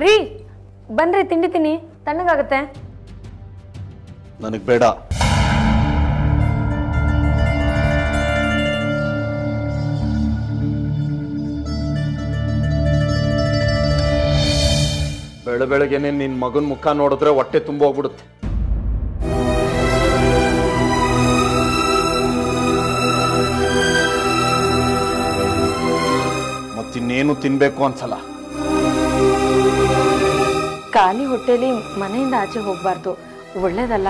ರೀ ಬನ್ರಿ ತಿಂಡಿ ತಿನ್ನಿ ತಣ್ಣಗಾಗತ್ತೆ ನನಗೆ ಬೇಡ ಬೆಳ ಬೆಳಗ್ಗೆನೆ ನಿನ್ನ ಮಗನ ಮುಖ ನೋಡಿದ್ರೆ ಹೊಟ್ಟೆ ತುಂಬ ಹೋಗ್ಬಿಡುತ್ತೆ ಮತ್ತಿನ್ನೇನು ತಿನ್ಬೇಕು ಅನ್ಸಲ್ಲ ಖಾಲಿ ಹೊಟ್ಟೆಲಿ ಮನೆಯಿಂದ ಆಚೆ ಹೋಗ್ಬಾರ್ದು ಒಳ್ಳೇದಲ್ಲ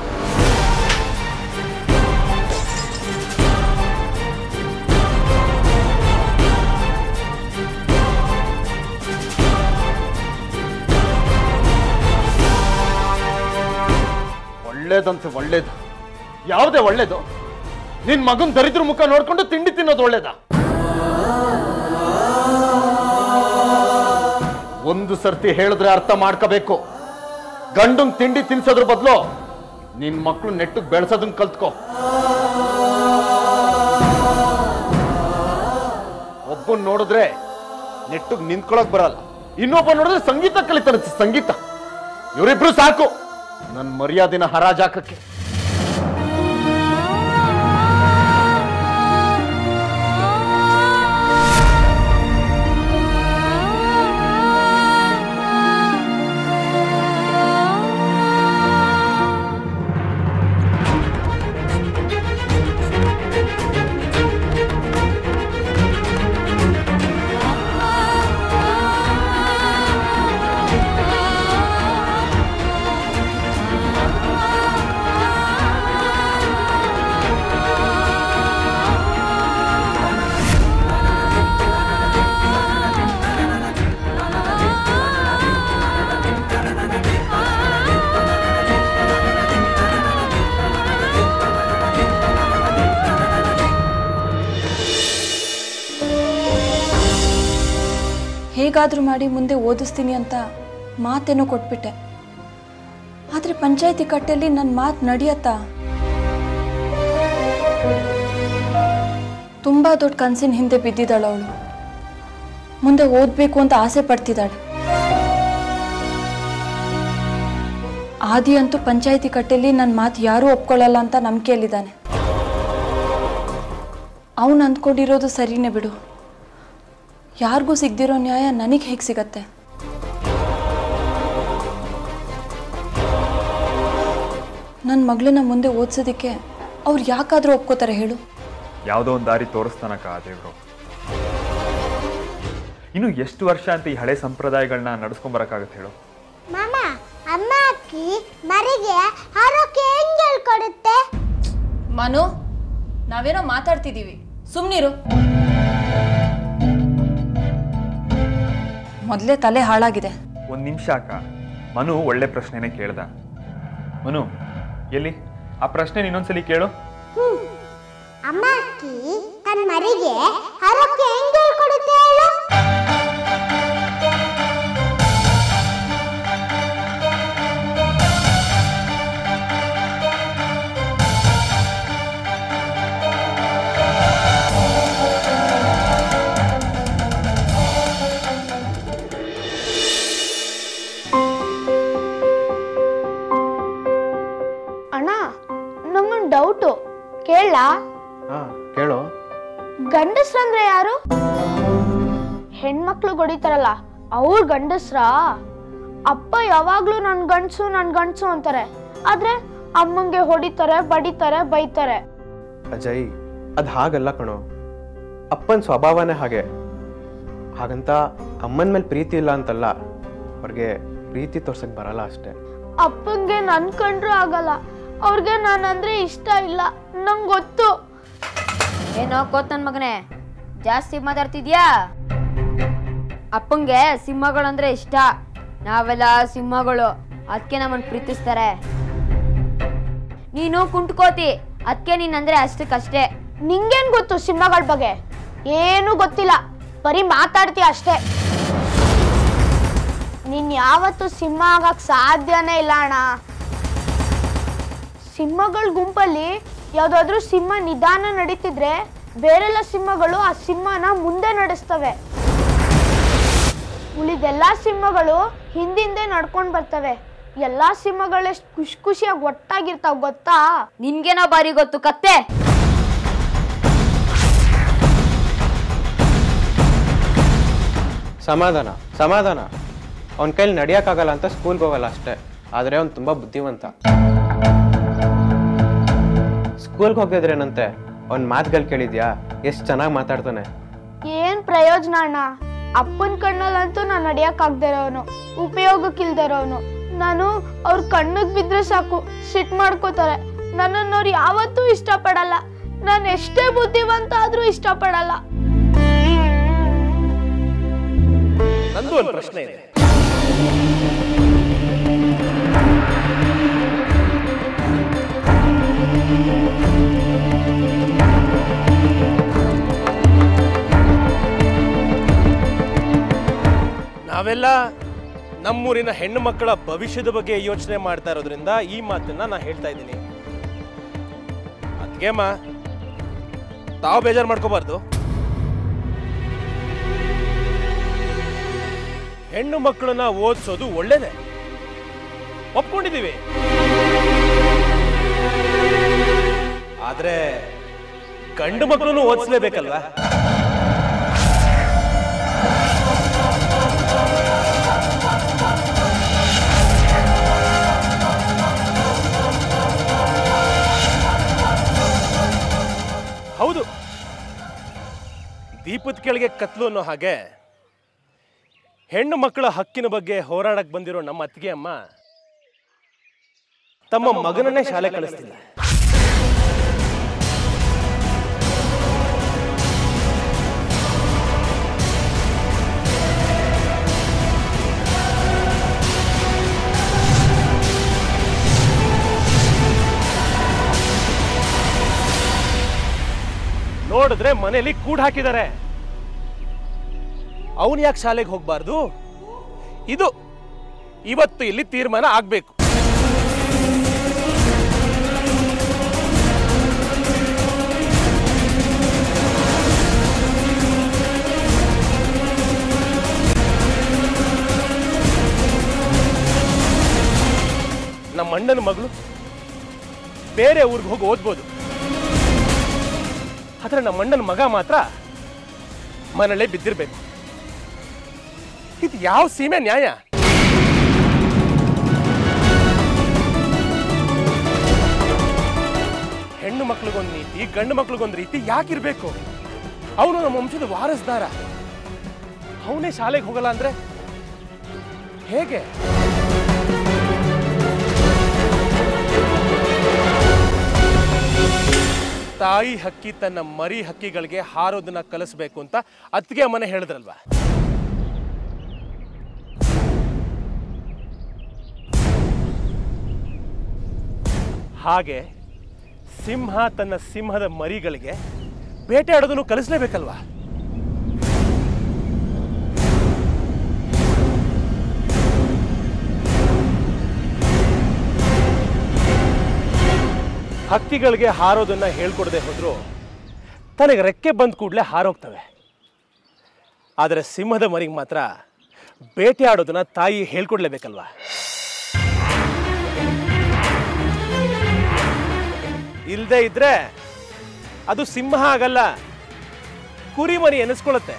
ಒಳ್ಳೇದಂತೆ ಒಳ್ಳೇದು ಯಾವುದೇ ಒಳ್ಳೇದು ನಿನ್ ಮಗನ್ ದರಿದ್ರ ಮುಖ ನೋಡ್ಕೊಂಡು ತಿಂಡಿ ತಿನ್ನೋದು ಒಳ್ಳೇದಾ ಒಂದು ಸರ್ತಿ ಹೇಳಿದ್ರೆ ಅರ್ಥ ಮಾಡ್ಕೋಬೇಕು ಗಂಡಂಗ್ ತಿಂಡಿ ತಿನ್ಸೋದ್ರ ಬದಲು ನಿನ್ ಮಕ್ಳು ನೆಟ್ಟಗ್ ಬೆಳೆಸೋದನ್ನ ಕಲ್ತ್ಕೋ ಒಬ್ಬನ್ ನೋಡಿದ್ರೆ ನೆಟ್ಟಗ್ ನಿಂತ್ಕೊಳಕ್ ಬರಲ್ಲ ಇನ್ನೊಬ್ಬ ನೋಡಿದ್ರೆ ಸಂಗೀತ ಕಲಿತಾನೆ ಸಂಗೀತ ಇವರಿಬ್ರು ಸಾಕು ನನ್ನ ಮರ್ಯಾದಿನ ಹರಾಜಾಕಕ್ಕೆ ಹೇಗಾದರೂ ಮಾಡಿ ಮುಂದೆ ಓದಿಸ್ತೀನಿ ಅಂತ ಮಾತೇನೋ ಕೊಟ್ಬಿಟ್ಟೆ ಆದರೆ ಪಂಚಾಯತಿ ಕಟ್ಟೆಯಲ್ಲಿ ನನ್ನ ಮಾತು ನಡೆಯತ್ತಾ ತುಂಬ ದೊಡ್ಡ ಕನಸಿನ ಹಿಂದೆ ಬಿದ್ದಿದ್ದಾಳೆ ಅವಳು ಮುಂದೆ ಓದಬೇಕು ಅಂತ ಆಸೆ ಪಡ್ತಿದ್ದಾಳೆ ಆದಿ ಅಂತೂ ಪಂಚಾಯತಿ ಕಟ್ಟೆಯಲ್ಲಿ ನನ್ನ ಮಾತು ಯಾರೂ ಒಪ್ಕೊಳ್ಳಲ್ಲ ಅಂತ ನಂಬಿಕೆಯಲ್ಲಿದ್ದಾನೆ ಅವನು ಅಂದ್ಕೊಂಡಿರೋದು ಸರಿನೇ ಬಿಡು ಯಾರಿಗೂ ಸಿಗದಿರೋ ನ್ಯಾಯ ನನಗೆ ಹೇಗೆ ಸಿಗತ್ತೆ ನನ್ನ ಮಗಳನ್ನ ಮುಂದೆ ಓದಿಸೋದಕ್ಕೆ ಅವ್ರು ಯಾಕಾದರೂ ಒಪ್ಕೋತಾರೆ ಹೇಳು ಯಾವುದೋ ಒಂದು ದಾರಿ ತೋರಿಸ್ತಾನಕ್ಕ ಆ ದೇವ್ರು ಇನ್ನು ಎಷ್ಟು ವರ್ಷ ಅಂತ ಈ ಹಳೆ ಸಂಪ್ರದಾಯಗಳನ್ನ ನಡ್ಸ್ಕೊಂಬರಕ್ಕಾಗತ್ತೆ ಹೇಳು ಮಾಮ ಅಮ್ಮ ಅಕ್ಕಿ ಮರಿಗೆ ಆರೋಗ್ಯ ಹೆಂಗ್ ಹೇಳ್ಕೊಡುತ್ತೆ ಮನು ನಾವೇನೋ ಮಾತಾಡ್ತಿದ್ದೀವಿ ಸುಮ್ಮನಿರು ಮೊದಲೇ ತಲೆ ಹಾಳಾಗಿದೆ ಒಂದು ನಿಮಿಷ ಅಕ್ಕ ಮನು ಒಳ್ಳೆ ಪ್ರಶ್ನೆನೇ ಕೇಳ್ದ ಮನು ಎಲ್ಲಿ ಆ ಪ್ರಶ್ನೆ ಇನ್ನೊಂದ್ಸಲಿ ಕೇಳು ಅಮ್ಮ ಅಕ್ಕಿ ತನ್ನ ಮರಿಗೆ ಆರೋಗ್ಯ ಹೆಂಗ್ ಹೇಳ್ಕೊಡುತ್ತೆ ಹೇಳು ಅಣ್ಣ ನಂಗೊಂದು ಡೌಟು ಕೇಳ ಹಾ ಕೇಳು ಗಂಡಸ್ರಂದ್ರೆ ಯಾರು ಹೆಣ್ಮಕ್ಳು ಹೊಡಿತಾರಲ್ಲ ಅವ್ರ ಗಂಡಸ್ರ ಅಪ್ಪ ಯಾವಾಗ್ಲೂ ನನ್ ಗಂಡ್ಸು ನನ್ ಗಂಡ್ಸು ಅಂತಾರೆ ಆದ್ರೆ ಅಮ್ಮಂಗೆ ಹೊಡಿತಾರೆ ಬಡಿತಾರೆ ಬೈತಾರೆ ಅಜಯ್ ಅದು ಹಾಗಲ್ಲ ಕಣೋ ಅಪ್ಪನ ಸ್ವಭಾವನೇ ಹಾಗೆ ಹಾಗಂತ ಅಮ್ಮನ ಮೇಲೆ ಪ್ರೀತಿ ಇಲ್ಲ ಅಂತಲ್ಲ ಅವ್ರಿಗೆ ಪ್ರೀತಿ ತೋರ್ಸಕ್ ಬರಲ್ಲ ಅಷ್ಟೇ ಅಪ್ಪಂಗೆ ನನ್ ಕಂಡ್ರು ಆಗಲ್ಲ ಅವ್ರಿಗೆ ನಾನಂದ್ರೆ ಇಷ್ಟ ಇಲ್ಲ ನಂಗೆ ಗೊತ್ತು ಏನೋ ಕೋತ್ ನನ್ ಮಗನೇ ಜಾಸ್ತಿ ಮಾತಾಡ್ತಿದ್ಯಾ ಅಪ್ಪಂಗೆ ಸಿಂಹಗಳಂದ್ರೆ ಇಷ್ಟ ನಾವೆಲ್ಲ ಸಿಂಹಗಳು ಅದಕ್ಕೆ ನಮ್ಮನ್ನ ಪ್ರೀತಿಸ್ತಾರೆ ನೀನು ಕುಂಟ್ಕೋತಿ ಅದಕ್ಕೆ ನೀನಂದ್ರೆ ಅಷ್ಟಕ್ಕಷ್ಟೇ ನಿಂಗೇನ್ ಗೊತ್ತು ಸಿಂಹಗಳ ಬಗ್ಗೆ ಏನೂ ಗೊತ್ತಿಲ್ಲ ಬರೀ ಮಾತಾಡ್ತೀಯ ಅಷ್ಟೇ ನೀನ್ ಯಾವತ್ತು ಸಿಂಹ ಆಗಕ್ ಸಾಧ್ಯನೇ ಇಲ್ಲ ಅಣ್ಣ ಸಿಂಹಗಳ ಗುಂಪಲ್ಲಿ ಯಾವ್ದಾದ್ರೂ ಸಿಂಹ ನಿಧಾನ ನಡೀತಿದ್ರೆ ಬೇರೆಲ್ಲ ಸಿಂಹಗಳು ಆ ಸಿಂಹನ ಮುಂದೆ ನಡೆಸ್ತವೆ ಉಳಿದೆಲ್ಲಾ ಸಿಂಹಗಳು ಹಿಂದಿಂದೆ ನಡ್ಕೊಂಡ್ ಬರ್ತವೆ ಎಲ್ಲಾ ಸಿಂಹಗಳೆಷ್ಟು ಖುಷಿ ಖುಷಿಯಾಗಿ ಒಟ್ಟಾಗಿರ್ತಾವ ಗೊತ್ತಾ ನಿನ್ಗೇನೋ ಬಾರಿ ಗೊತ್ತು ಕತ್ತೆ ಸಮಾಧಾನ ಸಮಾಧಾನ ಅವನ ಕೈಲಿ ನಡೆಯೋಕ್ಕಾಗಲ್ಲ ಅಂತ ಸ್ಕೂಲ್ಗೆ ಹೋಗಲ್ಲ ಅಷ್ಟೇ ಆದರೆ ಅವ್ನು ತುಂಬ ಬುದ್ಧಿವಂತ ಸ್ಕೂಲ್ಗೆ ಹೋಗಿದ್ರೇನಂತೆ ಅವ್ನ ಮಾತುಗಳು ಕೇಳಿದ್ಯಾ ಎಷ್ಟು ಚೆನ್ನಾಗಿ ಮಾತಾಡ್ತಾನೆ ಏನ್ ಪ್ರಯೋಜನ ಅಣ್ಣ ಅಪ್ಪನ ಕಣ್ಣಲ್ಲಂತೂ ನಾನು ನಡಿಯಕ್ಕಾಗ್ದೇ ಇರೋನು ಉಪಯೋಗಕ್ಕಿಲ್ದೇ ಇರೋನು ನಾನು ಅವ್ರ ಕಣ್ಣಿಗೆ ಬಿದ್ರೆ ಸಾಕು ಸಿಟ್ ಮಾಡ್ಕೋತಾರೆ ನನ್ನನ್ನು ಅವ್ರು ಯಾವತ್ತೂ ಇಷ್ಟಪಡಲ್ಲ ನಾನು ಎಷ್ಟೇ ಬುದ್ಧಿವಂತ ಆದ್ರೂ ಇಷ್ಟಪಡಲ್ಲ ನಂದು ಒಂದು ಪ್ರಶ್ನೆ ಇದೆ ನಾವೆಲ್ಲ ನಮ್ಮೂರಿನ ಹೆಣ್ಣು ಮಕ್ಕಳ ಭವಿಷ್ಯದ ಬಗ್ಗೆ ಯೋಚನೆ ಮಾಡ್ತಾ ಇರೋದ್ರಿಂದ ಈ ಮಾತನ್ನ ನಾ ಹೇಳ್ತಾ ಇದ್ದೀನಿ ಅದ್ಗೆಮ್ಮ ತಾವು ಬೇಜಾರು ಮಾಡ್ಕೋಬಾರ್ದು ಹೆಣ್ಣು ಮಕ್ಕಳನ್ನ ಓದಿಸೋದು ಒಳ್ಳೇದೇ ಒಪ್ಕೊಂಡಿದ್ದೀವಿ ಆದ್ರೆ ಗಂಡು ಮಕ್ಕಳನ್ನು ಓದಿಸ್ಲೇಬೇಕಲ್ವಾ ಹೌದು ದೀಪದ ಕೆಳಗೆ ಕತ್ಲು ಅನ್ನೋ ಹಾಗೆ ಹೆಣ್ಣು ಮಕ್ಕಳ ಹಕ್ಕಿನ ಬಗ್ಗೆ ಹೋರಾಡಕ್ ಬಂದಿರೋ ನಮ್ಮ ಅತ್ತಿಗೆ ಅಮ್ಮ ತಮ್ಮ ಮಗನನ್ನೇ ಶಾಲೆ ಕಳಿಸ್ತಿಲ್ಲ ನೋಡಿದ್ರೆ ಮನೆಯಲ್ಲಿ ಕೂಡ್ ಹಾಕಿದ್ದಾರೆ ಅವನು ಯಾಕೆ ಶಾಲೆಗೆ ಹೋಗ್ಬಾರ್ದು ಇದು ಇವತ್ತು ಇಲ್ಲಿ ತೀರ್ಮಾನ ಆಗ್ಬೇಕು ನಮ್ಮ ಅಣ್ಣನ ಮಗಳು ಬೇರೆ ಊರಿಗೆ ಹೋಗಿ ಓದ್ಬೋದು ಆದ್ರೆ ನಮ್ಮ ಅಣ್ಣನ ಮಗ ಮಾತ್ರ ಮನೆಯಲ್ಲೇ ಬಿದ್ದಿರ್ಬೇಕು ಇದು ಯಾವ ಸೀಮೆ ನ್ಯಾಯ ಹೆಣ್ಣು ಮಕ್ಳಿಗೊಂದು ನೀತಿ ಗಂಡು ಮಕ್ಳಿಗೊಂದು ರೀತಿ ಯಾಕಿರ್ಬೇಕು ಅವನು ನಮ್ಮ ವಂಶದ ವಾರಸ್ದಾರ ಅವನೇ ಶಾಲೆಗೆ ಹೋಗಲ್ಲ ಅಂದ್ರೆ ಹೇಗೆ ತಾಯಿ ಹಕ್ಕಿ ತನ್ನ ಮರಿ ಹಕ್ಕಿಗಳಿಗೆ ಹಾರೋದನ್ನ ಕಲಿಸ್ಬೇಕು ಅಂತ ಅತ್ತಿಗೆ ಮನೆ ಹೇಳಿದ್ರಲ್ವಾ ಹಾಗೆ ಸಿಂಹ ತನ್ನ ಸಿಂಹದ ಮರಿಗಳಿಗೆ ಬೇಟೆಯಾಡೋದನ್ನು ಕಲಿಸ್ಲೇಬೇಕಲ್ವಾ ಹಕ್ಕಿಗಳಿಗೆ ಹಾರೋದನ್ನ ಹೇಳ್ಕೊಡದೆ ಹೋದ್ರು ತನಗೆ ರೆಕ್ಕೆ ಬಂದ ಕೂಡಲೇ ಹಾರೋಗ್ತವೆ ಆದರೆ ಸಿಂಹದ ಮರಿಗೆ ಮಾತ್ರ ಬೇಟೆ ಆಡೋದನ್ನ ತಾಯಿ ಹೇಳ್ಕೊಡ್ಲೇಬೇಕಲ್ವಾ ಇಲ್ಲದೆ ಇದ್ರೆ ಅದು ಸಿಂಹ ಆಗಲ್ಲ ಕುರಿಮರಿ ಎನಿಸ್ಕೊಳ್ಳುತ್ತೆ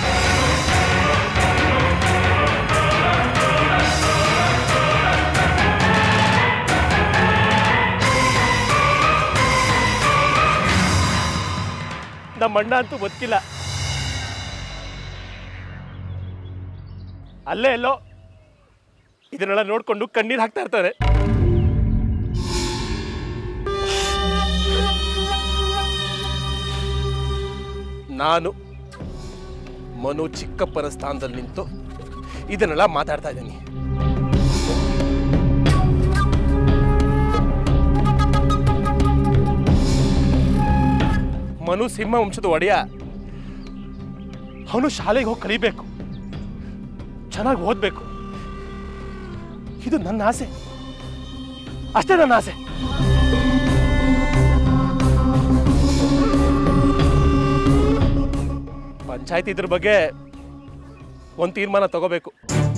ನಮ್ಮ ಅಣ್ಣ ಅಂತೂ ಗೊತ್ತಿಲ್ಲ ಅಲ್ಲೇ ಎಲ್ಲೋ ಇದನ್ನೆಲ್ಲ ನೋಡ್ಕೊಂಡು ಕಣ್ಣೀರು ಹಾಕ್ತಾ ಇರ್ತಾರೆ ನಾನು ಮನು ಚಿಕ್ಕಪ್ಪನ ಸ್ಥಾನದಲ್ಲಿ ನಿಂತು ಇದನ್ನೆಲ್ಲ ಮಾತಾಡ್ತಾ ಇದ್ದೀನಿ ಮನು ಸಿಂಹ ವಂಶದ ಒಡೆಯ ಅವನು ಶಾಲೆಗೆ ಹೋಗಿ ಕಲಿಬೇಕು ಚೆನ್ನಾಗಿ ಓದ್ಬೇಕು ಇದು ನನ್ನ ಆಸೆ ಅಷ್ಟೇ ನನ್ನ ಆಸೆ ಪಂಚಾಯತ್ ಇದ್ರ ಬಗ್ಗೆ ಒಂದು ತೀರ್ಮಾನ ತಗೋಬೇಕು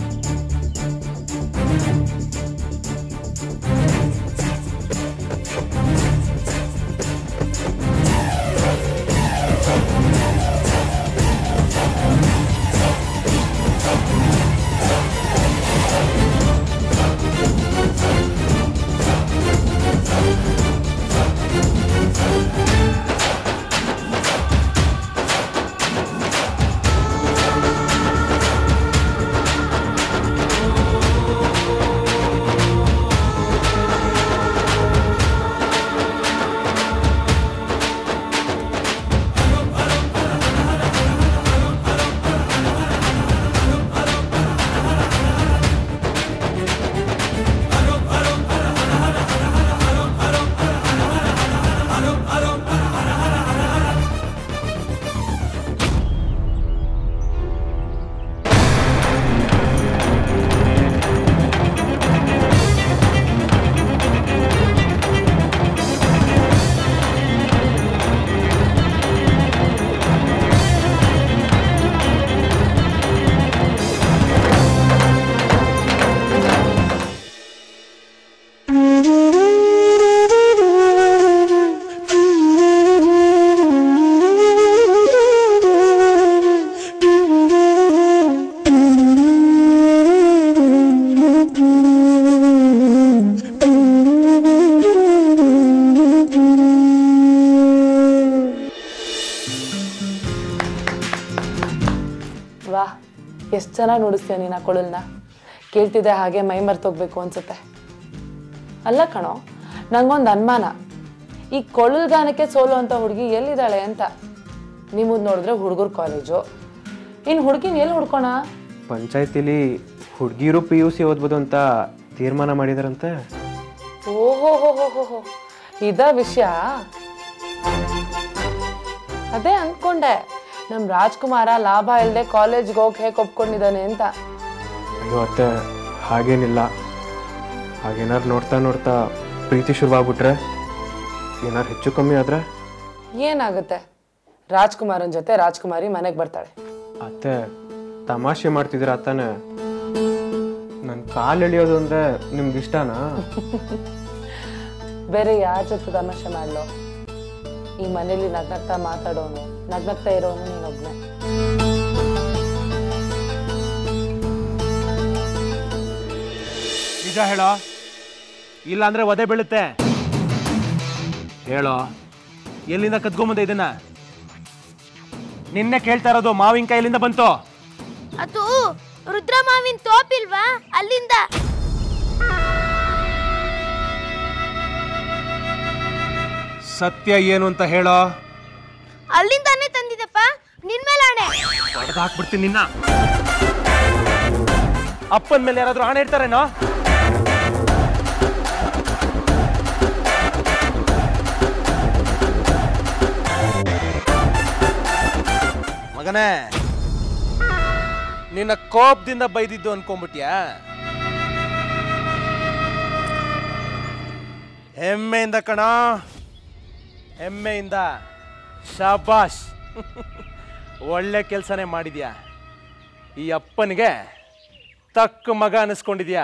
ವಾ ಎಷ್ಟು ಚೆನ್ನಾಗಿ ನುಡಿಸ್ತೀಯ ನೀನು ಆ ಕೊಳಲ್ನ ಕೇಳ್ತಿದ್ದೆ ಹಾಗೆ ಮೈ ಮರ್ತೋಗ್ಬೇಕು ಅನ್ಸುತ್ತೆ ಅಲ್ಲ ಕಣೋ ನಂಗೊಂದು ಅನುಮಾನ ಈ ಕೊಳಲ್ ಗಾನಕ್ಕೆ ಸೋಲು ಅಂತ ಹುಡುಗಿ ಎಲ್ಲಿದ್ದಾಳೆ ಅಂತ ನಿಮ್ಮದು ನೋಡಿದ್ರೆ ಹುಡುಗರು ಕಾಲೇಜು ಇನ್ನು ಹುಡುಗಿನ ಎಲ್ಲಿ ಹುಡ್ಕೋಣ ಪಂಚಾಯತಿಲಿ ಹುಡುಗಿರು ಪಿ ಯು ಸಿ ಓದ್ಬೋದು ಅಂತ ತೀರ್ಮಾನ ಮಾಡಿದಾರಂತೆ ಓಹೋ ಹೋ ಹೋ ಹೋ ಹೋ ಇದ ವಿಷಯ ಅದೇ ಅನ್ಕೊಂಡೆ ನಮ್ ರಾಜ್ಕುಮಾರ ಲಾಭ ಇಲ್ಲದೆ ಕಾಲೇಜ್ಗೆ ಹೋಗಿ ಹೇಗೆ ಒಪ್ಕೊಂಡಿದ್ದಾನೆ ಅಂತ ಅಯ್ಯೋ ಅತ್ತೆ ಹಾಗೇನಿಲ್ಲ ಹಾಗೇನಾರು ನೋಡ್ತಾ ನೋಡ್ತಾ ಪ್ರೀತಿ ಶುರುವಾಗ್ಬಿಟ್ರೆ ಏನಾರು ಹೆಚ್ಚು ಕಮ್ಮಿ ಆದ್ರೆ ಏನಾಗುತ್ತೆ ರಾಜ್ಕುಮಾರನ್ ಜೊತೆ ರಾಜ್ಕುಮಾರಿ ಮನೆಗೆ ಬರ್ತಾಳೆ ಅತ್ತೆ ತಮಾಷೆ ಮಾಡ್ತಿದ್ದೀರ ತಾನೆ ನನ್ನ ಕಾಲು ಎಳಿಯೋದು ಅಂದ್ರೆ ನಿಮ್ಗೆ ಇಷ್ಟನಾ ಬೇರೆ ಯಾರ ಜೊತೆ ತಮಾಷೆ ಮಾಡ್ಲೋ ಈ ಮನೇಲಿ ನಗ್ನಗ್ತಾ ಮಾತಾಡೋನು ನಗ್ನಗ್ತಾ ಇರೋನು ನೀನೊಬ್ನೇ ನಿಜ ಹೇಳೋ ಇಲ್ಲ ಅಂದ್ರೆ ಒದೆ ಬೀಳುತ್ತೆ ಹೇಳೋ ಎಲ್ಲಿಂದ ಕದ್ಕೊಂಬಂದೆ ಇದನ್ನ ನಿನ್ನೆ ಕೇಳ್ತಾ ಇರೋದು ಮಾವಿನಕಾಯಿ ಎಲ್ಲಿಂದ ಬಂತು ಅದು ರುದ್ರಮಾವಿನ ತೋಪಿಲ್ವಾ ಅಲ್ಲಿಂದ ಸತ್ಯ ಏನು ಅಂತ ಹೇಳೋ ಅಲ್ಲಿಂದಾನೇ ತಂದಿದ್ದಪ್ಪ ನಿನ್ ಮೇಲೆ ಆಣೆ ಹೊಡೆದು ಹಾಕ್ಬಿಡ್ತೀನಿ ನಿನ್ನ ಅಪ್ಪನ ಮೇಲೆ ಯಾರಾದ್ರೂ ಆಣೆ ಇಡ್ತಾರೇನೋ ಮಗನೇ ನಿನ್ನ ಕೋಪದಿಂದ ಬೈದಿದ್ದು ಅನ್ಕೊಂಡ್ಬಿಟ್ಯಾ ಹೆಮ್ಮೆಯಿಂದ ಕಣ ಹೆಮ್ಮೆಯಿಂದ ಶಾಬಾಷ್ ಒಳ್ಳೆ ಕೆಲಸನೇ ಮಾಡಿದ್ಯಾ ಈ ಅಪ್ಪನಿಗೆ ತಕ್ಕ ಮಗ ಅನಿಸ್ಕೊಂಡಿದ್ಯಾ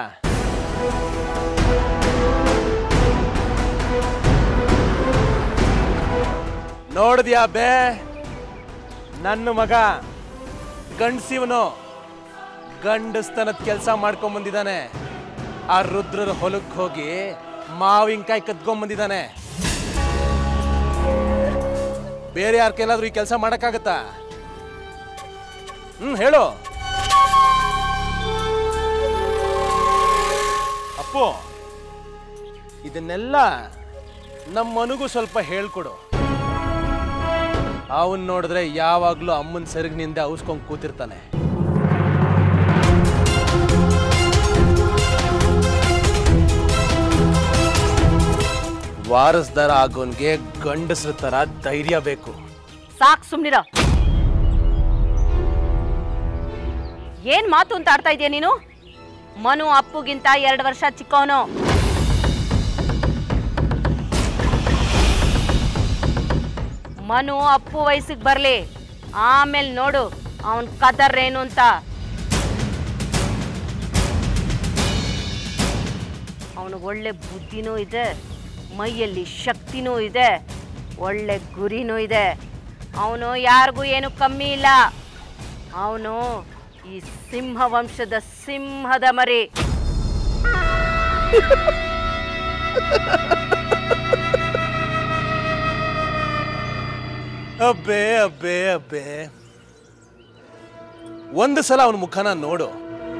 ನೋಡಿದ್ಯಾ ಬೇ ನನ್ನ ಮಗ ಗಂಡ್ಸಿವನು ಗಂಡಸ್ತನದ ಕೆಲಸ ಮಾಡ್ಕೊಂಬಂದಿದ್ದಾನೆ ಆ ರುದ್ರರ ಹೊಲಕ್ಕೆ ಹೋಗಿ ಮಾವಿನಕಾಯಿ ಕದ್ಕೊಂಬಂದಿದ್ದಾನೆ ಬೇರೆ ಯಾರ ಕೈಲಾದ್ರೂ ಈ ಕೆಲಸ ಮಾಡಕ್ಕಾಗತ್ತಾ ಹ್ಮ್ ಹೇಳು ಅಪ್ಪು ಇದನ್ನೆಲ್ಲ ನಮ್ಮ ಮನಗೂ ಸ್ವಲ್ಪ ಹೇಳ್ಕೊಡು ಅವನ್ ನೋಡಿದ್ರೆ ಯಾವಾಗ್ಲೂ ಅಮ್ಮನ ಸೆರಗಿನಿಂದ ಔಸ್ಕೊಂಡ್ ಕೂತಿರ್ತಾನೆ ವಾರಸ್ದಾರ ಆಗೋನ್ಗೆ ಗಂಡಸ್ರ ತರ ಧೈರ್ಯ ಬೇಕು ಸಾಕ್ ಸುಮ್ನಿರ ಏನ್ ಮಾತು ಅಂತ ಆಡ್ತಾ ಇದೀಯ ನೀನು ಮನು ಅಪ್ಪುಗಿಂತ ಎರಡು ವರ್ಷ ಚಿಕ್ಕವನು ಮನು ಅಪ್ಪು ವಯಸ್ಸಿಗೆ ಬರ್ಲಿ ಆಮೇಲೆ ನೋಡು ಅವನ್ ಕದರ್ ಏನು ಅಂತ ಅವನಿಗೆ ಒಳ್ಳೆ ಬುದ್ಧಿನೂ ಇದೆ ಮೈಯಲ್ಲಿ ಶಕ್ತಿನೂ ಇದೆ ಒಳ್ಳೆ ಗುರಿನೂ ಇದೆ ಅವನು ಯಾರಿಗೂ ಏನು ಕಮ್ಮಿ ಇಲ್ಲ ಅವನು ಈ ಸಿಂಹ ವಂಶದ ಸಿಂಹದ ಮರಿ ಅಬ್ಬೆ ಅಬ್ಬೆ ಅಬ್ಬೆ ಒಂದು ಸಲ ಅವನ ಮುಖನ ನೋಡು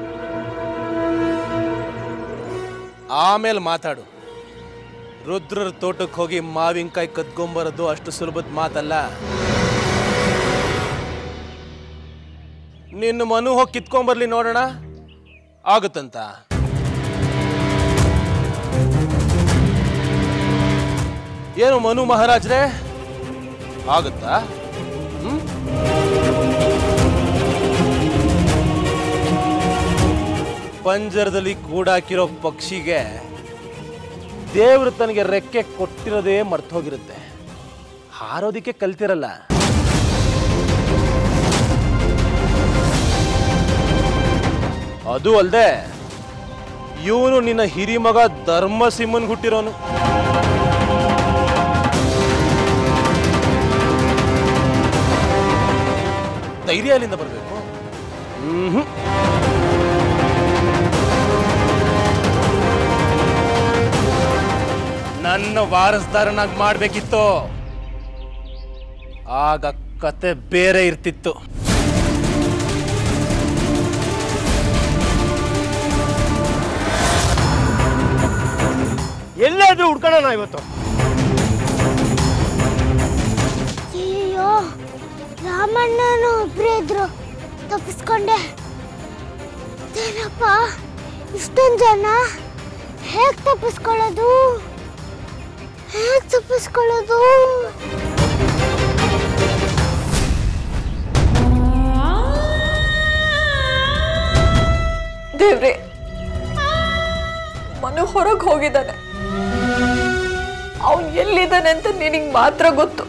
ಆಮೇಲೆ ಮಾತಾಡು ರುದ್ರರ ತೋಟಕ್ಕೆ ಹೋಗಿ ಮಾವಿನಕಾಯಿ ಕದ್ಕೊಂಬರೋದು ಅಷ್ಟು ಸುಲಭದ ಮಾತಲ್ಲ ನಿನ್ನ ಮನು ಹೋಗಿ ಕಿತ್ಕೊಂಬರ್ಲಿ ನೋಡೋಣ ಆಗುತ್ತಂತ ಏನು ಮನು ಮಹಾರಾಜ್ರೆ ಆಗುತ್ತಾ ಹ್ಮ್ ಪಂಜರದಲ್ಲಿ ಕೂಡಾಕಿರೋ ಪಕ್ಷಿಗೆ ದೇವರು ತನಗೆ ರೆಕ್ಕೆ ಕೊಟ್ಟಿರೋದೇ ಮರ್ತೋಗಿರುತ್ತೆ ಹಾರೋದಿಕ್ಕೆ ಕಲ್ತಿರಲ್ಲ ಅದು ಅಲ್ಲದೆ ಇವನು ನಿನ್ನ ಹಿರಿಮಗ ಧರ್ಮಸಿಂಹನ್ ಹುಟ್ಟಿರೋನು ಧೈರ್ಯ ಎಲ್ಲಿಂದ ಬರಬೇಕು ಹ್ಮ್ ನನ್ನ ವಾರಸ್ದಾರನಾಗಿ ಮಾಡ್ಬೇಕಿತ್ತು ಆಗ ಕತೆ ಬೇರೆ ಇರ್ತಿತ್ತು ಎಲ್ಲಾದ್ರೂ ಹುಡ್ಕೊಳ್ಳೋಣ ಇವತ್ತು ಅಯ್ಯೋ ರಾಮಣ್ಣನು ಒಬ್ರೇ ಇದ್ರು ತಪ್ಪಿಸ್ಕೊಂಡೆ ಏನಪ್ಪ ಇಷ್ಟೊಂದು ಜನ ಹೇಗ್ ತಪ್ಪಿಸ್ಕೊಳ್ಳೋದು ಹೇಗ್ ತಪ್ಪಿಸ್ಕೊಳ್ಳೋದು ದೇವ್ರೆ ಮನು ಹೊರಗೆ ಹೋಗಿದ್ದಾನೆ ಅವನು ಎಲ್ಲಿದ್ದಾನೆ ಅಂತ ನಿನಗೆ ಮಾತ್ರ ಗೊತ್ತು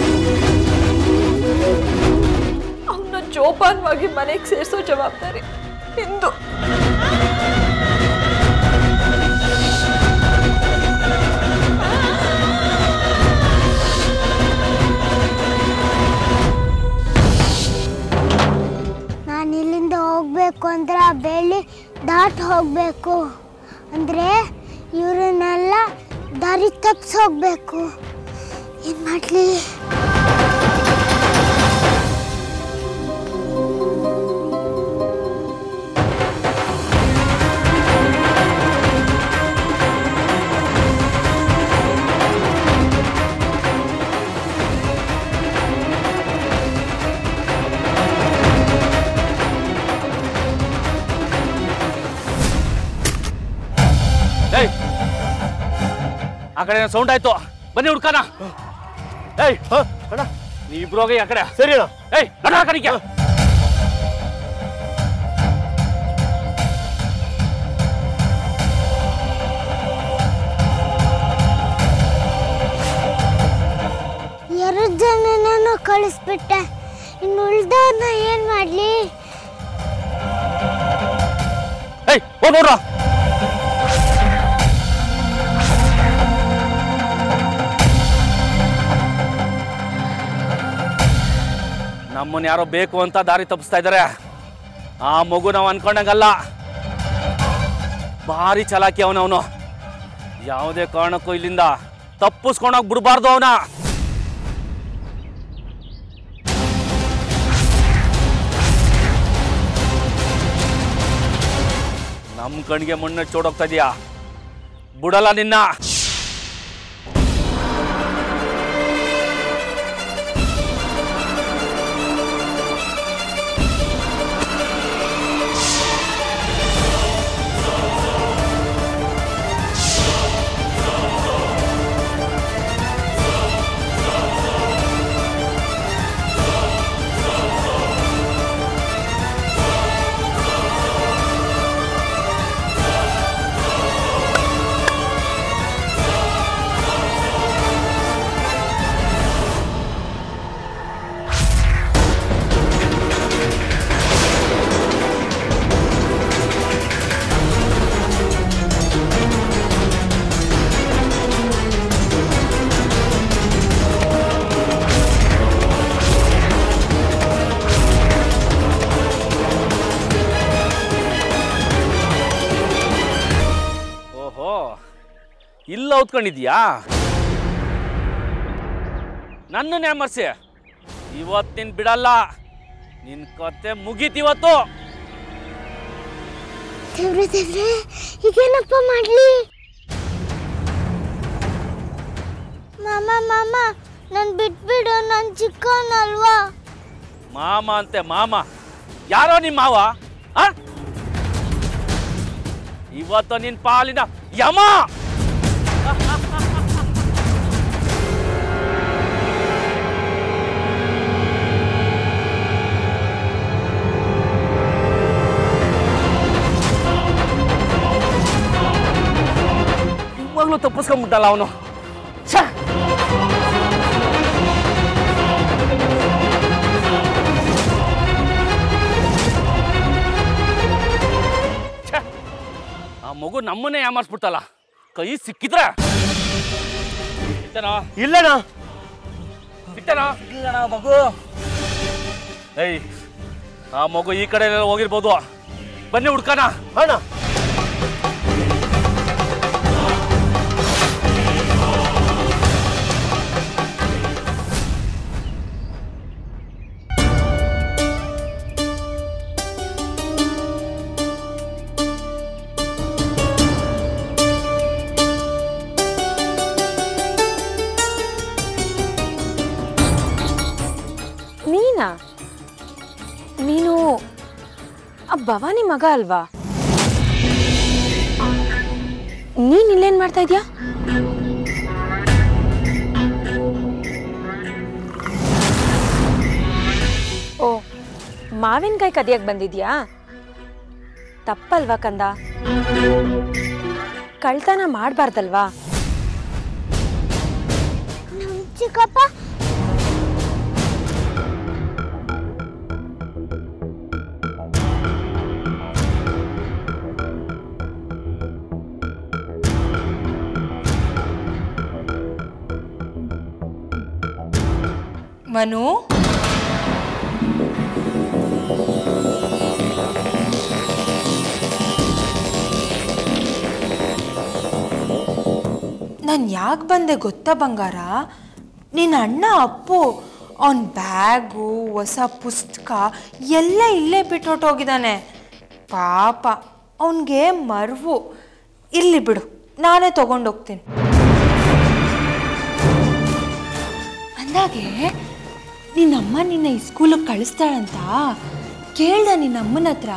ಅವನ್ನ ಜೋಪಾನವಾಗಿ ಮನೆಗೆ ಸೇರಿಸೋ ಜವಾಬ್ದಾರಿ ನಿಂದು ನಾನು ಇಲ್ಲಿಂದ ಹೋಗ್ಬೇಕು ಅಂದ್ರೆ ಆ ಬೆಳ್ಳಿ ದಾಟ್ ಹೋಗ್ಬೇಕು ಅಂದ್ರೆ ಇವ್ರನ್ನೆಲ್ಲ ದಾರಿ ತಪ್ಪಿಸಿ ಹೋಗ್ಬೇಕು ಏನ್ ಮಾಡ್ಲಿ ಏಯ್ ಆ ಕಡೆ ಸೌಂಡ್ ಆಯ್ತು ಬನ್ನಿ ಹುಡ್ಕನ ಏಯ್ ಅಣ್ಣ ನೀವಿಬ್ರು ಹೋಗಿ ಆ ಕಡೆ ಸರಿ ಅಣ್ಣ ಏಯ್ ನಡ ಆ ಕಡೆಗೆ ಎರಡು ಜನನೂ ಕಳಿಸ್ಬಿಟ್ಟೆ ಇನ್ನು ಉಳ್ದವ್ರನ್ನ ಏನ್ ಮಾಡ್ಲಿ ಏಯ್ ಹೋಗ್ ನೋಡ್ರ ನಮ್ಮನ್ನ ಯಾರೋ ಬೇಕು ಅಂತ ದಾರಿ ತಪ್ಪಿಸ್ತಾ ಇದ್ದಾರೆ ಆ ಮಗು ನಾವು ಅನ್ಕೊಂಡಂಗಲ್ಲ ಭಾರಿ ಚಲಾಕಿ ಅವನವನು ಯಾವುದೇ ಕಾರಣಕ್ಕೂ ಇಲ್ಲಿಂದ ತಪ್ಪಿಸ್ಕೊಂಡೋಗಿ ಬಿಡಬಾರ್ದು ಅವನ ನಮ್ಮ ಕಣ್ಣಿಗೆ ಮಣ್ಣು ಚೋಡೋಗ್ತಾ ಇದೀಯಾ ಬಿಡಲ್ಲ ನಿನ್ನ ಹುಲ್ಲು ಔತ್ಕೊಂಡಿದ್ಯಾ ನನ್ನನ್ನೇ ಯಾಮರ್ಸಿ ಇವತ್ತು ನಿನ್ ಬಿಡಲ್ಲ ನಿನ್ ಕತೆ ಮುಗೀತಿವತ್ತು ದೇವ್ರೆ ದೇವ್ರೆ ಈಗೇನಪ್ಪ ಮಾಡ್ಲಿ ಮಾಮ ಮಾಮ ನನ್ ಬಿಟ್ಬಿಡು ನನ್ ಚಿಕ್ಕವನಲ್ವಾ ಮಾಮ ಅಂತೆ ಮಾಮ ಯಾರೋ ನಿಮ್ಮ ಮಾವ ಆ? ಇವತ್ತು ನಿನ್ ಪಾಲಿನ ಯಮ ಇವಾಗ್ಲೂ ತಪ್ಪಿಸ್ಕೊಂಡ್ಬಿಟ್ಟಲ್ಲ ಅವನು ಆ ಮಗು ನಮ್ಮನ್ನೇ ಯಾಮಾರ್ಸ್ಬಿಡ್ತಲ್ಲ ಕೈ ಸಿಕ್ಕಿದ್ರ ಸಿಕ್ತನೋ ಇಲ್ಲಣ್ಣ ಸಿಕ್ತನೋ ಇಲ್ಲಣ್ಣ ಮಗು ಏಯ್ ಆ ಮಗು ಈ ಕಡೆ ಎಲ್ಲಾದ್ರೂ ಹೋಗಿರ್ಬೋದು ಬನ್ನಿ ಹುಡ್ಕಣ ಅಣ್ಣ ನೀನಾ ನೀನು ಆ ಭವಾನಿ ಮಗ ಅಲ್ವಾ ನೀನ್ ಇಲ್ಲೇನ್ ಮಾಡ್ತಾ ಇದ್ಯಾ ಓ ಮಾವಿನಕಾಯಿ ಕದಿಯಕ್ ಬಂದಿದ್ಯಾ ತಪ್ಪಲ್ವಾ ಕಂದ ಕಳ್ತನ ಮಾಡಬಾರ್ದಲ್ವಾ ನಮ್ ಚಿಕ್ಕಪ್ಪ ಮನು ನಾನು ಯಾಕೆ ಬಂದೆ ಗೊತ್ತಾ ಬಂಗಾರ ನಿನ್ನ ಅಣ್ಣ ಅಪ್ಪು ಅವನ ಬ್ಯಾಗು ಹೊಸ ಪುಸ್ತಕ ಎಲ್ಲ ಇಲ್ಲೇ ಬಿಟ್ಟೊಟ್ಟೋಗಿದ್ದಾನೆ ಪಾಪ ಅವನಿಗೆ ಮರ್ವು ಇಲ್ಲಿ ಬಿಡು ನಾನೇ ತಗೊಂಡೋಗ್ತೀನಿ ಅಂದಾಗೆ ನಿನ್ನಮ್ಮ ನಿನ್ನ ಈ ಸ್ಕೂಲಿಗೆ ಕಳಿಸ್ತಾಳಂತ ಕೇಳ್ದ ನಿನ್ನ ಅಮ್ಮನ ಹತ್ರ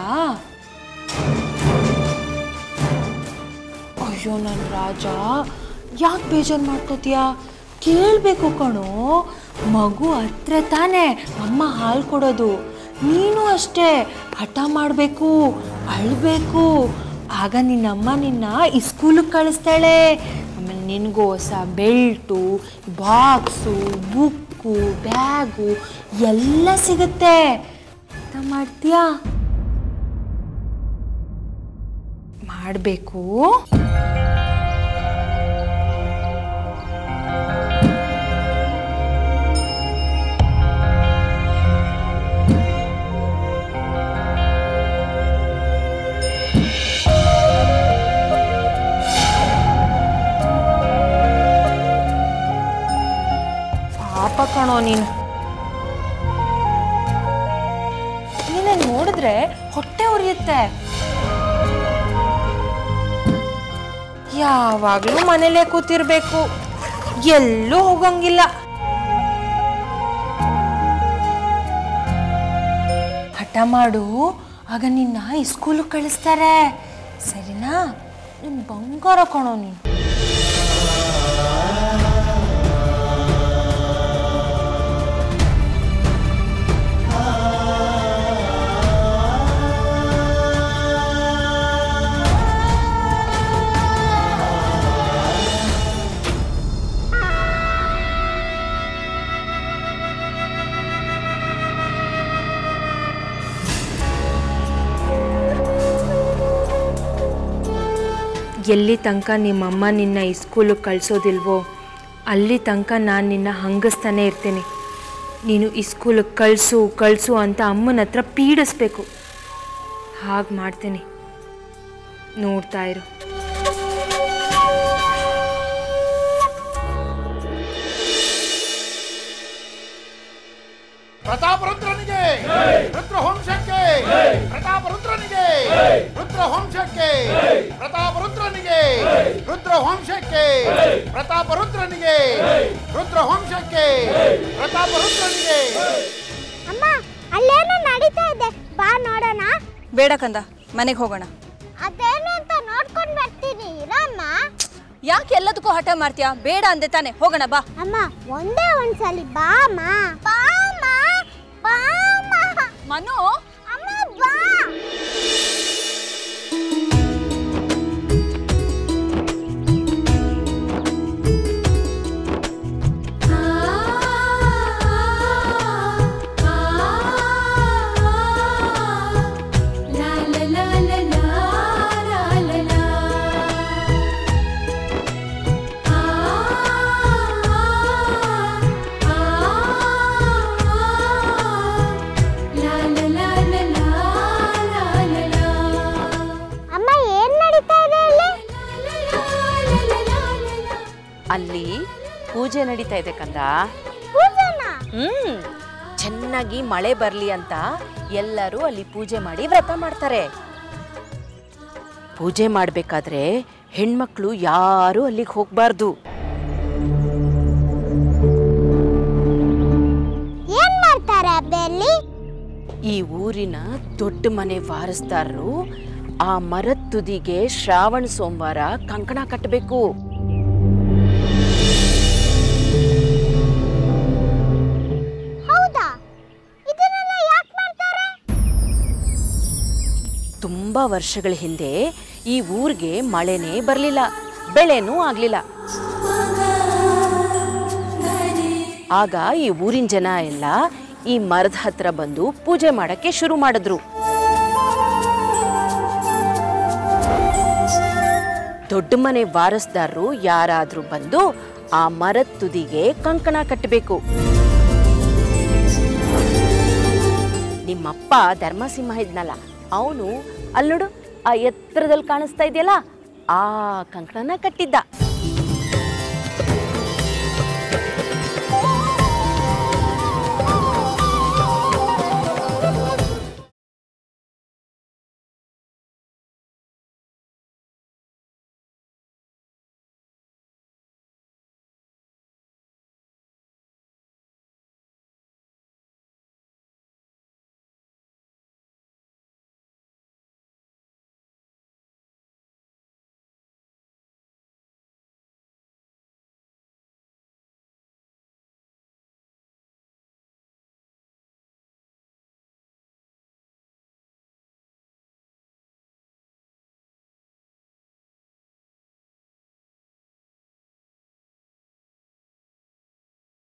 ಅಯ್ಯೋ ನನ್ನ ರಾಜ ಯಾಕೆ ಬೇಜಾರು ಮಾಡ್ಕೋತೀಯಾ ಕೇಳಬೇಕು ಕಣೋ ಮಗು ಹತ್ರ ತಾನೇ ಅಮ್ಮ ಹಾಲು ಕೊಡೋದು ನೀನು ಅಷ್ಟೇ ಹಠ ಮಾಡಬೇಕು ಅಳಬೇಕು ಆಗ ನಿನ್ನಮ್ಮ ನಿನ್ನ ಈ ಸ್ಕೂಲಿಗೆ ಕಳಿಸ್ತಾಳೆ ಆಮೇಲೆ ನಿನಗೂ ಹೊಸ ಬೆಲ್ಟು ಬಾಕ್ಸು ಬುಕ್ಕು ಬ್ಯಾಗು ಎಲ್ಲ ಸಿಗುತ್ತೆ ಅರ್ಥ ಮಾಡ್ತೀಯಾ ಮಾಡಬೇಕು ಪಾಪ ಕಣೋ ನೀನು ನಿನ್ನ ನೋಡಿದ್ರೆ ಹೊಟ್ಟೆ ಉರಿಯುತ್ತೆ ಯಾವಾಗಲೂ ಮನೇಲೇ ಕೂತಿರ್ಬೇಕು ಎಲ್ಲೂ ಹೋಗಂಗಿಲ್ಲ ಹಠ ಮಾಡು ಆಗ ನಿನ್ನ ಈ ಸ್ಕೂಲಿಗೆ ಕಳಿಸ್ತಾರೆ ಸರಿನಾ ನಿನ್ ಬಂಗಾರ ಕಣೋ ನೀನು ಎಲ್ಲಿ ತನಕ ನಿಮ್ಮಮ್ಮ ನಿನ್ನ ಈ ಸ್ಕೂಲಿಗೆ ಕಳಿಸೋದಿಲ್ವೋ ಅಲ್ಲಿ ತನಕ ನಾನು ನಿನ್ನ ಹಂಗಿಸ್ತಾನೆ ಇರ್ತೀನಿ ನೀನು ಈ ಸ್ಕೂಲಿಗೆ ಕಳಿಸು ಕಳಿಸು ಅಂತ ಅಮ್ಮನ ಹತ್ರ ಪೀಡಿಸ್ಬೇಕು ಹಾಗೆ ಮಾಡ್ತೀನಿ ನೋಡ್ತಾ ಇರು ಪ್ರತಾಪರುದ್ರನಿಗೆ ರುದ್ರವಂಶಕ್ಕೆ ಪ್ರತಾಪರುದ್ರನಿಗೆ ರುದ್ರವಂಶಕ್ಕೆ ಪ್ರತಾಪರುದ್ರನಿಗೆ ರುದ್ರವಂಶಕ್ಕೆ ಪ್ರತಾಪರುದ್ರನಿಗೆ ರುದ್ರವಂಶಕ್ಕೆ ಪ್ರತಾಪರುದ್ರನಿಗೆ ಅಮ್ಮ ಅಲ್ಲೇನೋ ನಡೀತಾ ಇದೆ ಬಾ ನೋಡೋಣ ಬೇಡ ಕಂದ ಮನೆಗೆ ಹೋಗೋಣ ಅದೇನು ಅಂತ ನೋಡ್ಕೊಂಡ್ ಬರ್ತೀನಿ ಇರಮ್ಮ ಯಾಕೆ ಎಲ್ಲದಕ್ಕೂ ಹಠ ಮಾಡ್ತೀಯಾ ಬೇಡ ಅಂದೆ ತಾನೆ ಹೋಗೋಣ ಬಾ ಅಮ್ಮ ಒಂದೇ ಒಂದ್ಸಲಿ ಬಾ ಅಮ್ಮ ಬಾ ಅಮ್ಮ ಬಾ ಅಮ್ಮ ಮನು ಅಮ್ಮ ಬಾ ಅಮ್ಮ ಏನ್ ನಡೀತಾ ಇದೆ ಇಲ್ಲಿ ಅಲ್ಲಿ ಪೂಜೆ ನಡೀತಾ ಇದೆ ಕಂದ ಪೂಜೆನಾ ಹ್ಮ್ ಚೆನ್ನಾಗಿ ಮಳೆ ಬರ್ಲಿ ಅಂತ ಎಲ್ಲರೂ ಅಲ್ಲಿ ಪೂಜೆ ಮಾಡಿ ವ್ರತ ಮಾಡ್ತಾರೆ ಪೂಜೆ ಮಾಡ್ಬೇಕಾದ್ರೆ ಹೆಣ್ಮಕ್ಳು ಯಾರು ಅಲ್ಲಿಗೆ ಹೋಗ್ಬಾರ್ದು ಏನ್ ಮಾಡ್ತಾರೆ ಹಬ್ಬದಲ್ಲಿ ಈ ಊರಿನ ದೊಡ್ಡ ಮನೆ ವಾರಸ್ದಾರರು ಆ ಮರದ ತುದಿಗೆ ಶ್ರಾವಣ ಸೋಮವಾರ ಕಂಕಣ ಕಟ್ಟಬೇಕು ಹೌದಾ ಇದನ್ನೆಲ್ಲ ಯಾಕೆ ಮಾಡ್ತಾರೆ ತುಂಬಾ ವರ್ಷಗಳ ಹಿಂದೆ ಈ ಊರಿಗೆ ಮಳೆನೇ ಬರಲಿಲ್ಲ ಬೆಳೆನೂ ಆಗ್ಲಿಲ್ಲ ಆಗ ಈ ಊರಿನ ಜನ ಎಲ್ಲ ಈ ಮರದ ಹತ್ರ ಬಂದು ಪೂಜೆ ಮಾಡಕ್ಕೆ ಶುರು ಮಾಡಿದ್ರು ದೊಡ್ಡ ಮನೆ ವಾರಸ್ದಾರರು ಯಾರಾದ್ರೂ ಬಂದು ಆ ಮರದ ತುದಿಗೆ ಕಂಕಣ ಕಟ್ಟಬೇಕು ನಿಮ್ಮಪ್ಪ ಧರ್ಮಸಿಂಹ ಇದ್ನಲ್ಲ ಅವನು ಅಲ್ಲೋಡು ಆ ಎತ್ತರದಲ್ಲಿ ಕಾಣಿಸ್ತಾ ಇದೆಯಲ್ಲ ಆ ಕಂಕಣನ ಕಟ್ಟಿದ್ದ